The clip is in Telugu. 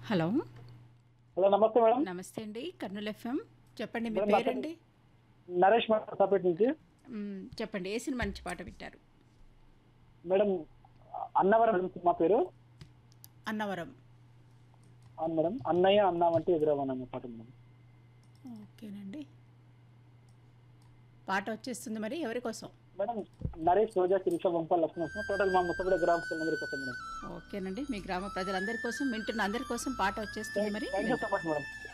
హలో హలో నమస్తే మేడం నమస్తే అండి కర్నూలు ఎఫ్ఎం చెప్పండి మీ మేడం, పేరండి నరేష్ మేడం సపరేట్ నుంచి మ్, చెప్పండి ఏ సినిమా మంచి పాట వింటారు మేడం అన్నవరం మా పేరు అన్నవరం అవును మేడం అన్నయ్య అన్నామంటే ఎదురవన్న పాట మేడం ఓకేనండి పాట వచ్చేస్తుంది మరి ఎవరి కోసం మేడం నరేష్ రోజా శిరీష వంపాల లక్ష్మణ టోటల్ మా ముసబడి గ్రామ అందరి కోసం మేడం ఓకేనండి మీ గ్రామ ప్రజలందరి కోసం వింటున్న అందరి కోసం పాట వచ్చేస్తుంది మరి thank you so much madam